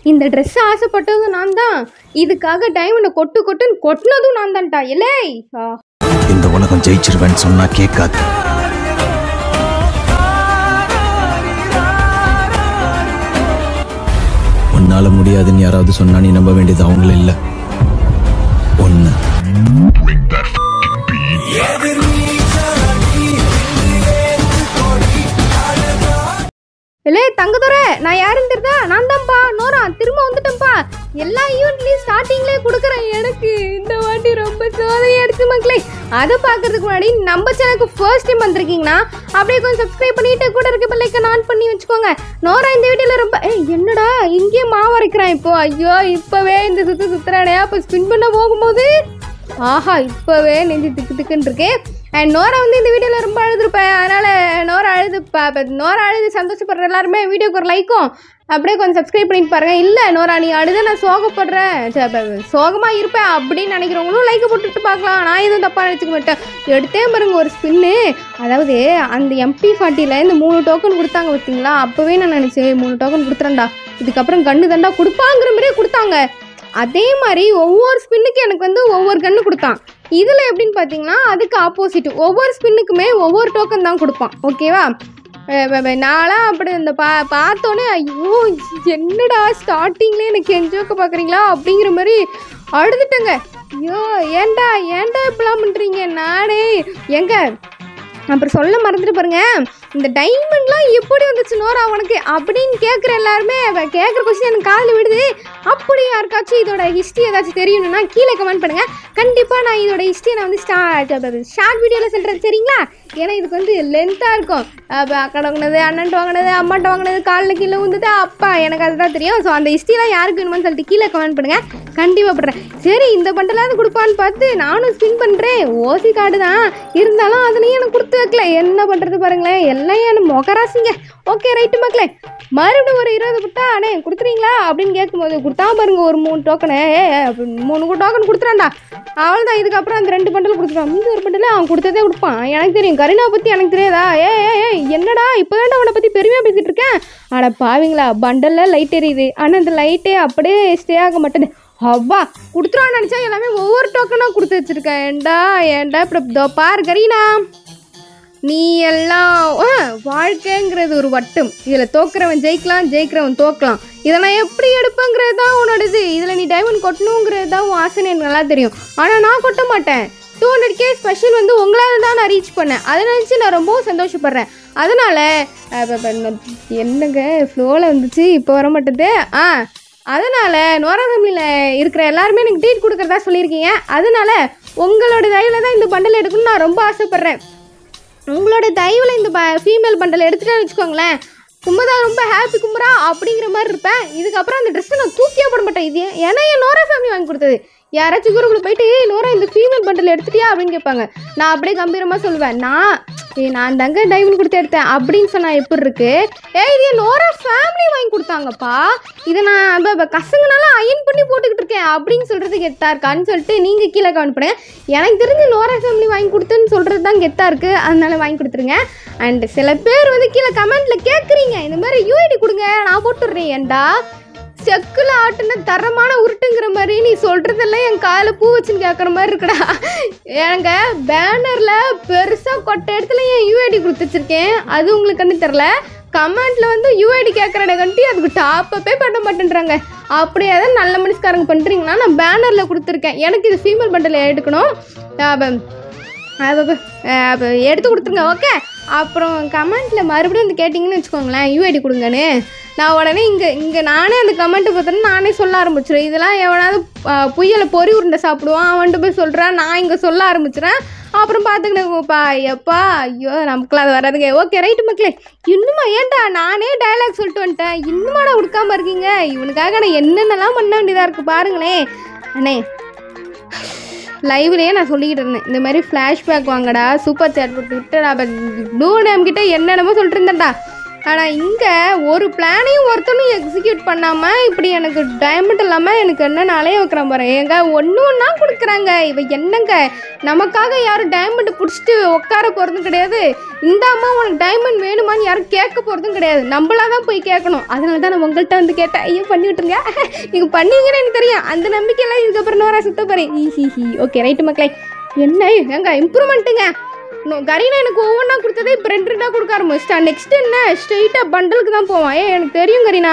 இந்த ட்ரெஸ் ஆசைப்பட்டதும் நான் தான் இதுக்காக டைமண்டை கொட்டு கொட்டுன்னு கொட்டினதும் நான் தான்டா எலே ஆ இந்த உலகம் ஜெயிச்சிருவேன்னு சொன்னா கேட்காது உன்னால முடியாதுன்னு யாராவது சொன்னா நீ நம்ப வேண்டியது அவங்கள இல்ல ஒண்ணு எலே தங்கதுரை நான் யாருன்னு தெரியுதா நான் தான்ப்பா நோரா திரும்ப வந்துட்டேன்ப்பா எல்லா ஈவெண்ட்லயும் ஸ்டார்டிங்லேயே கொடுக்குறேன் எனக்கு இந்த வாட்டி ரொம்ப சோதனை அடிச்சு மக்களே அதை பார்க்கறதுக்கு முன்னாடி நம்ம சேனலுக்கு ஃபர்ஸ்ட் டைம் வந்திருக்கீங்கன்னா அப்படியே கொஞ்சம் சப்ஸ்கிரைப் பண்ணிட்டு கூட இருக்க பெல்லைக்கன் ஆன் பண்ணி வச்சுக்கோங்க நோரா இந்த வீடியோல ரொம்ப ஏய் என்னடா இங்கேயே மாவு அரைக்கிறான் இப்போ ஐயோ இப்போவே இந்த சுத்து சுத்துறானே அப்போ ஸ்பின் பண்ண போகும்போது ஆஹா இப்போவே நெஞ்சு திக்கு திக்குன்னு இருக்கு அண்ட் நோரா வந்து இந்த வீடியோவில் ரொம்ப அழுதுருப்பேன் அதனால் நோரா அழுது ப- ப- நோரா அழுது சந்தோஷப்படுற எல்லாருமே வீடியோக்கு ஒரு லைக்கும் அப்படியே கொஞ்சம் சப்ஸ்கிரைப் பண்ணிட்டு பாருங்க இல்லை நோரா நீ அழுத நான் சோகப்படுறேன் ச- ப- ப- சோகமா இருப்பேன் அப்படின்னு நினைக்கிறவங்களும் லைக்கை போட்டுட்டு பார்க்கலாம் நான் எதுவும் தப்பாக நினச்சிக்க மாட்டேன் எடுத்தே பாருங்க ஒரு ஸ்பின்னு அதாவது அந்த எம்பி ஃபார்ட்டியில் இந்த மூணு டோக்கன் கொடுத்தாங்க பார்த்தீங்களா அப்போவே நான் நினச்சேன் மூணு டோக்கன் கொடுத்துறேன்டா இதுக்கப்புறம் கண்ணு தண்டா கொடுப்பாங்கிற மாதிரியே கொடுத்தாங்க அதே மாதிரி ஒவ்வொரு ஸ்பின்னுக்கு எனக்கு வந்து ஒவ்வொரு கன்று கொடுத்தான் இதில் எப்படின்னு பார்த்தீங்கன்னா அதுக்கு ஆப்போசிட் ஒவ்வொரு ஸ்பின்னுக்குமே ஒவ்வொரு டோக்கன் தான் கொடுப்பான் ஓகேவா அஹ் ப- ப- நான்லாம் அப்படி இந்த பா பார்த்தோன்னே ஐயோ என்னடா ஸ்டார்டிங்லேயே எனக்கு என்ஜோக்க பார்க்குறீங்களா அப்படிங்கிற மாதிரி அழுதுட்டேங்க ஐயோ ஏன்டா ஏன்டா இப்படிலாம் பண்ணுறீங்க நானே எங்க அப்புறம் சொல்ல மறந்துட்டு பாருங்க இந்த டைமண்ட்லாம் எப்படி வந்துச்சு நோரா உனக்கு அப்படின்னு கேட்குற எல்லாருமே கேட்குற கொஸ்டின் எனக்கு காதில் விடுது அப்படி யாருக்காச்சும் இதோட ஹிஸ்ட்ரி ஏதாச்சும் தெரியணும்னா கீழே கமெண்ட் பண்ணுங்க கண்டிப்பாக நான் இதோட ஹிஸ்ட்ரியை நான் வந்து ஸ்டார்ட் ஷார்ட் வீடியோவில் சொல்கிறேன் சரிங்களா ஏன்னா இதுக்கு வந்து லென்த்தாக இருக்கும் அப்போ அக்கடை வாங்கினது அண்ணன்ட்டு வாங்கினது அம்மாட்ட வாங்கினது காலில் கீழே விழுந்தது அப்பா எனக்கு அதுதான் தெரியும் ஸோ அந்த ஹிஸ்ட்ரிலாம் யாருக்கு வேணுமான்னு சொல்லிட்டு கீழே கமெண்ட் பண்ணுங்க கண்டிப்பாக பண்றேன் சரி இந்த பண்டலாவது கொடுப்பான்னு பார்த்து நானும் ஸ்பின் பண்ணுறேன் ஓசி கார்டு தான் இருந்தாலும் அதுலேயும் எனக்கு கொடுத்து வைக்கல என்ன பண்ணுறது பாருங்களேன் எல்லாம் என் மொகராசிங்க ஓகே ரைட்டு மக்களே மறுபடியும் ஒரு இருபது கொடுத்தா அண்ணே கொடுத்துறீங்களா அப்படின்னு கேட்கும்போது கொடுத்தா பாருங்க ஒரு மூணு டோக்கனு ஏ ஏ, மூணு டோக்கன் கொடுத்துறான்டா அவ்வளோதான் இதுக்கப்புறம் அந்த ரெண்டு பண்டல் கொடுத்துருவான் இந்த ஒரு பண்டல் அவன் கொடுத்ததே கொடுப்பான் எனக்கு தெரியும் கரீனா பற்றி எனக்கு தெரியாதா ஏ ஏ ஏ என்னடா இப்போ தான் அவனை பற்றி பெருமையாக பேசிகிட்டு இருக்கேன் அட பாவிங்களா பண்டலில் லைட் எரியுது ஆனால் அந்த லைட்டே அப்படியே ஸ்டே ஆக மாட்டேது அவ்வா கொடுத்துருவான்னு நினச்சா எல்லாமே ஒவ்வொரு டோக்கனாக கொடுத்து வச்சிருக்கேன் ஏன்டா ஏன்டா இப்போ இதோ பாரு கரீனா நீ எல்லாம் ஆ, வாழ்க்கைங்கிறது ஒரு வட்டம் இதில் தோக்குறவன் ஜெயிக்கலாம் ஜெயிக்கிறவன் தோக்கலாம் இதை நான் எப்படி எடுப்பேங்கிறது தான் உன்னோட இது இதில் நீ டைமண்ட் கொட்டணுங்கிறது தான் உன் ஆசைன்னு எனக்கு நல்லா தெரியும் ஆனால் நான் கொட்ட மாட்டேன் டூ ஹண்ட்ரட் கே ஸ்பெஷல் வந்து உங்களால் தான் நான் ரீச் பண்ணேன் அதை நினச்சி நான் ரொம்பவும் சந்தோஷப்படுறேன் அதனால் என்னங்க ஃப்ளோவில் வந்துச்சு இப்போ வர மாட்டேது ஆ அதனால் நோரா ஃபேமிலியில் இருக்கிற எல்லாருமே எனக்கு ட்ரீட் கொடுக்குறதா சொல்லியிருக்கீங்க அதனால உங்களோட தயவில் தான் இந்த பண்டல் எடுக்கணும்னு நான் ரொம்ப ஆசைப்பட்றேன் உங்களோட தயவில் இந்த ஃபீமேல் பண்டல் எடுத்துட்டேன்னு வச்சுக்கோங்களேன் கும்பதா ரொம்ப ஹாப்பி கும்பரா அப்படிங்கிற மாதிரி இருப்பேன் இதுக்கப்புறம் அந்த ட்ரெஸ்ஸை நான் தூக்கியே போட மாட்டேன் இது ஏன்னா என் நோரா ஃபேமிலி வாங்கி கொடுத்தது யாராச்சும் குரூப்பில் போயிட்டு "ஏய், நோரா இந்த ஃபீமேல் பண்டல் எடுத்துட்டியா அப்படின்னு கேட்பாங்க நான் அப்படியே கம்பீரமாக சொல்லுவேன் நான் ஏய் நான் தாங்க டைமண்ட் கொடுத்து எடுத்தேன் அப்படின்னு சொன்னா எப்படி இருக்கு ஏய் இது என் நோரா ஃபேமிலி வாங்கி கொடுத்தாங்கப்பா இதை நான் ப- ப- கசங்கனால அயன் பண்ணி போட்டுக்கிட்டு இருக்கேன் அப்படின்னு சொல்கிறது கெத்தா இருக்கான்னு சொல்லிட்டு நீங்கள் கீழே கமெண்ட் பண்ணுங்க எனக்கு தெரிஞ்சு நோரா ஃபேமிலி வாங்கி கொடுத்துன்னு சொல்கிறது தான் கெத்தா இருக்குது அதனால வாங்கி கொடுத்துருங்க அண்ட் சில பேர் வந்து கீழே கமெண்ட்டில் கேட்குறீங்க இந்த மாதிரி யூஐடி கொடுங்க நான் போட்டுடுறேன் ஏன்டா செக்கில் ஆட்டுன தரமான உருட்டுங்கிற மாதிரி நீ சொல்கிறதெல்லாம் என் காலில் பூ வச்சுன்னு கேட்குற மாதிரி இருக்குடா எனக்கு பேனரில் பெருசாக கொட்ட இடத்துல என் யூஐடி கொடுத்து வச்சிருக்கேன் அது உங்களுக்கு கண்ணு தெரில கமெண்ட்டில் வந்து யூஐடி கேட்குறட கண்டி அதுக்கு டாப்பப்பே பண்ண மாட்டேன்றாங்க அப்படியே தான் நல்ல மனுஷக்காரங்க பண்ணுறீங்கன்னா நான் பேனரில் கொடுத்துருக்கேன் எனக்கு இது ஃபீமேல் பண்டல் எடுக்கணும் அப்ப- அப்ப- அப்ப எடுத்து கொடுத்துருங்க ஓகே அப்புறம் கமெண்ட்டில் மறுபடியும் வந்து கேட்டிங்கன்னு வச்சுக்கோங்களேன் யூஐடி கொடுங்கன்னு நான் உடனே இங்கே இங்கே நானே அந்த கமெண்ட்டை பார்த்தோன்னா நானே சொல்ல ஆரம்பிச்சிடுறேன் இதெல்லாம் எவனாவது ஆஹ், புயலை பொறி உருண்டை சாப்பிடுவான் அவன்கிட்ட போய் சொல்கிறான் நான் இங்கே சொல்ல ஆரம்பிச்சிடுறேன் அப்புறம் பார்த்துக்கினேப்பா ஐயப்பா ஐயோ நமக்குலாம் அது வராதுங்க ஓகே ரைட்டு மக்களே இன்னுமா ஏன்டா நானே டயலாக் சொல்லிட்டு வந்துட்டேன் இன்னுமாடா கொடுக்காம இருக்கீங்க இவனுக்காக நான் என்னென்னலாம் பண்ண வேண்டியதாக இருக்குது பாருங்களேன் அண்ணே லைவ்லேயே நான் சொல்லிக்கிட்டு இருந்தேன் இந்த மாதிரி ஃப்ளாஷ்பேக் வாங்கடா சூப்பர் சேட் போட்டு விட்டுடா ப்ளூ நேம் கிட்ட என்னென்னமோ சொல்லிட்டு இருந்தேன்டா ஆனால் இங்கே ஒரு பிளானையும் ஒருத்தனும் எக்ஸிக்யூட் பண்ணாமல் இப்படி எனக்கு டைமண்ட் இல்லாமல் எனக்கு என்ன அலைய வைக்கிறான் பாரு ஏங்க ஒன்று ஒன்றா கொடுக்குறாங்க இவ என்னங்க நமக்காக யாரும் டைமண்ட் பிடிச்சிட்டு உட்கார போகிறதும் கிடையாது இந்த அம்மா உனக்கு டைமண்ட் வேணுமான்னு யாரும் கேட்க போகிறதும் கிடையாது நம்மளா தான் போய் கேட்கணும் அதனால தான் நான் உங்கள்கிட்ட வந்து கேட்டேன் ஐயோ பண்ணி விட்டுருங்க நீங்கள் பண்ணுவீங்கன்னு எனக்கு தெரியும் அந்த நம்பிக்கையெல்லாம் இதுக்கப்புறம் நோரா சுத்த போகிறேன் ஈ ஹி ஹி ஓகே ரைட்டு மக்களே என்ன ஏங்க இம்ப்ரூவ்மெண்ட்டுங்க இன்னும் கரீனா எனக்கு ஒவ்வொன்றா கொடுத்ததே இப்போ ரெண்டு ரெண்டாக கொடுக்க ஆரம்பிச்சிட்டா நெக்ஸ்ட் என்ன ஸ்ட்ரெயிட்டாக பண்டலுக்கு தான் போவான் ஏ எனக்கு தெரியும் கரீனா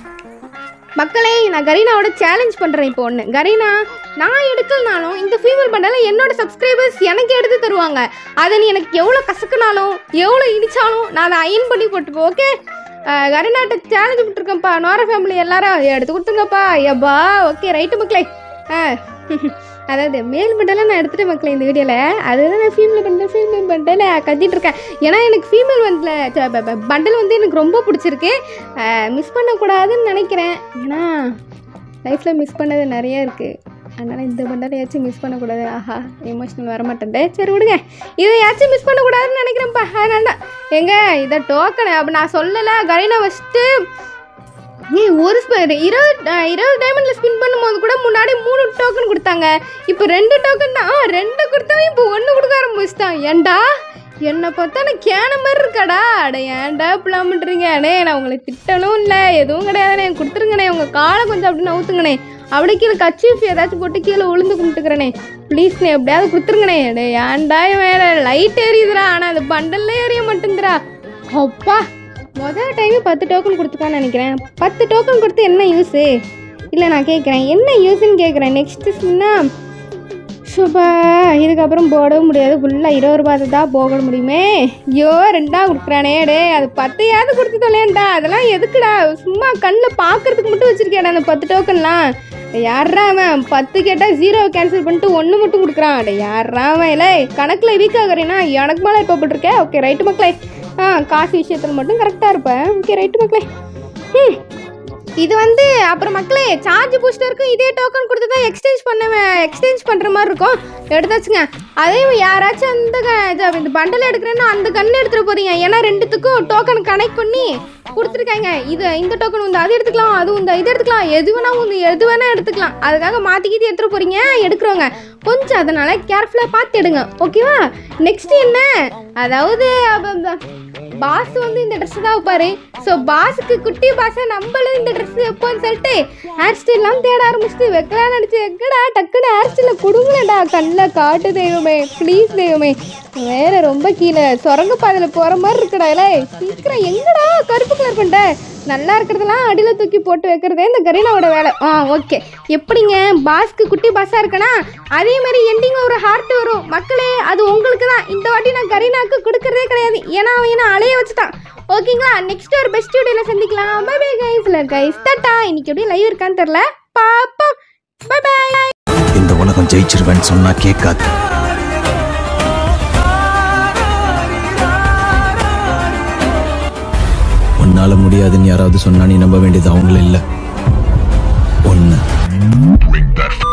மக்களே நான் கரீனாவோட சேலஞ்ச் பண்ணுறேன் இப்போ ஒன்று கரீனா நான் எடுக்கலனாலும் இந்த ஃபீமேல் பண்டலை என்னோட சப்ஸ்கிரைபர்ஸ் எனக்கு எடுத்து தருவாங்க அதை நீ எனக்கு எவ்வளோ கசக்குனாலும் எவ்வளோ இடிச்சாலும் நான் அதை அயன் பண்ணி போட்டுப்போம் ஓகே கரீனாட்ட சேலஞ்ச் விட்டுருக்கேன்ப்பா நோர ஃபேமிலி எல்லாரும் எடுத்து கொடுத்துங்கப்பா எப்பா ஓகே ரைட்டு மக்களே ஆ அதாவது மேல் பண்டலை நான் எடுத்துட்டேன் மக்களே இந்த வீடியோவில் அதுதான் நான் ஃபீமேல் பண்டல் ஃபீமேல் பண்டல் கத்திட்டு இருக்கேன் ஏன்னா எனக்கு ஃபீமேல் வந்து பண்டல் வந்து எனக்கு ரொம்ப பிடிச்சிருக்கு மிஸ் பண்ணக்கூடாதுன்னு நினைக்கிறேன் ஏன்னா லைஃப்பில் மிஸ் பண்ணது நிறைய இருக்குது அதனால் இந்த பண்டலையாச்சும் மிஸ் பண்ணக்கூடாது ஆஹா எமோஷனல் வர மாட்டேன்டே சரி விடுங்க இதையாச்சும் மிஸ் பண்ணக்கூடாதுன்னு நினைக்கிறேன்ப்பா அதனால தான் எங்க இதை டோக்கனு அப்போ நான் சொல்லலை கரீனா ஃபஸ்ட்டு ஏய் ஒரு ஸ்ப- இருபது அஹ், இருபது டைமண்டில் ஸ்பின் பண்ணும்போது கூட முன்னாடி மூணு டோக்கன் கொடுத்தாங்க இப்போ ரெண்டு டோக்கன் தான் ஆ, ரெண்டு கொடுத்தவன் இப்போ ஒன்று கொடுக்க ஆரம்பிச்சிட்டான் ஏன்டா என்னை பார்த்தா நான் கேன மாதிரி இருக்காடா அட ஏன்டா இப்படிலாம் பண்ணுறீங்க அண்ணே நான் உங்களை திட்டணும் இல்லை எதுவும் கிடையாதுண்ணே கொடுத்துருங்கண்ணே உங்கள் காலை கொஞ்சம் அப்படி நவுத்துங்கண்ணே அப்படி கீழே கச்சீஃப் ஏதாச்சும் போட்டு கீழே விழுந்து கும்பிட்டுக்கிறேனே ப்ளீஸ்ண்ணே எப்படியாவது கொடுத்துருங்கண்ணே அடே ஏன்டா வேற லைட் எரியுதுடா ஆனால் அது பண்டல்ல எரிய மாட்டேங்குதுடா அப்பா முதல் டைம் பத்து டோக்கன் கொடுத்துக்கான்னு நினைக்கிறேன் பத்து டோக்கன் கொடுத்து என்ன யூஸு இல்லை நான் கேட்குறேன் என்ன யூஸுன்னு கேட்குறேன் நெக்ஸ்ட்டு சொன்னா ஷுபா இதுக்கப்புறம் போடவும் முடியாது ஃபுல்லாக இருபது ரூபாய் தான் போக முடியுமே ஐயோ ரெண்டா கொடுக்குறானே டே அது பத்தையாவது கொடுத்து தொலையண்டா அதெல்லாம் எதுக்குடா சும்மா கண்ணில் பார்க்கறதுக்கு மட்டும் வச்சிருக்கேடா அந்த பத்து டோக்கன்லாம் யாரா அவன் பத்து கேட்டால் ஜீரோ கேன்சல் பண்ணிட்டு ஒன்று மட்டும் கொடுக்குறான் அட யாரா அவன் இல்லை கணக்கில் வீக் ஆகுறேன்னா எனக்கு மேலே இப்போ போட்டிருக்கேன் ஓகே ரைட்டு மக்களே ஆ காசு விஷயத்தில் மட்டும் கரெக்டாக இருப்பேன் ஓகே ரைட்டு மக்களே ம் இது வந்து அப்புறம் மக்களே சார்ஜ் பூஸ்டருக்கும் இதே டோக்கன் கொடுத்து தான் எக்ஸ்சேஞ்ச் பண்ண எக்ஸ்சேஞ்ச் பண்ணுற மாதிரி இருக்கும் எடுத்தாச்சுங்க அதே யாராச்சும் அந்த க- இது இந்த பண்டல் எடுக்கிறேன்னா அந்த கண்ணு எடுத்துகிட்டு போறீங்க ஏன்னா ரெண்டுத்துக்கும் டோக்கன் கனெக்ட் பண்ணி கொடுத்துருக்காங்க இது இந்த டோக்கன் வந்து அது எடுத்துக்கலாம் அது இந்த இது எடுத்துக்கலாம் எது வேணா வந்து எது வேணா எடுத்துக்கலாம் அதுக்காக மாற்றிக்கிட்டு எடுத்துகிட்டு போறீங்க எடுக்கிறவங்க கொஞ்சம் அதனால கேர்ஃபுல்லாக பார்த்து எடுங்க ஓகேவா நெக்ஸ்ட் என்ன அதாவது பாஸ் வந்து இந்த ட்ரெஸ் தான் வைப்பாரு ஸோ பாஸுக்கு குட்டி பாஸை நம்மளும் இந்த ட்ரெஸ் வைப்போம்னு சொல்லிட்டு ஹேர் ஸ்டைல்லாம் தேட ஆரம்பிச்சுட்டு வைக்கலாம் நினச்சி எங்கடா டக்குன்னு ஹேர் ஸ்டைலில் கொடுங்களேடா கண்ணில் காட்டு தெய்வமே ப்ளீஸ் தெய்வமே வேற ரொம்ப கீழே சுரங்க பாதையில் போகிற மாதிரி இருக்குடா இல்லை சீக்கிரம் எங்கடா கருப்பு கலர் பண்ணிட்ட நல்லா இருக்கிறதெல்லாம் அடியில் தூக்கி போட்டு வைக்கிறதே இந்த கரீனாவோட வேலை ஆ ஓகே எப்படிங்க பாஸ்க்கு குட்டி பாஸாக இருக்கனா அதே மாதிரி எண்டிங் ஒரு ஹார்ட் வரும் மக்களே அது உங்களுக்கு தான் இந்த வாட்டி நான் கரீனாக்கு கொடுக்கறதே கிடையாது ஏன்னா அவன் என்ன அலைய வச்சுட்டான் ஓகேங்களா நெக்ஸ்ட் ஒரு பெஸ்ட் வீடியோவில் சந்திக்கலாம் பை பை கைஸ் இல்லை கைஸ் தட்டா இன்னைக்கு எப்படி லைவ் இருக்கான்னு தெரில பாப்போம் பை பை இந்த உலகம் ஜெயிச்சிருவேன்னு சொன்னா கேட்காது உன்னால முடியாதுன்னு யாராவது சொன்னா நீ நம்ப வேண்டியது அவங்கள இல்ல ஒண்ணு Bring that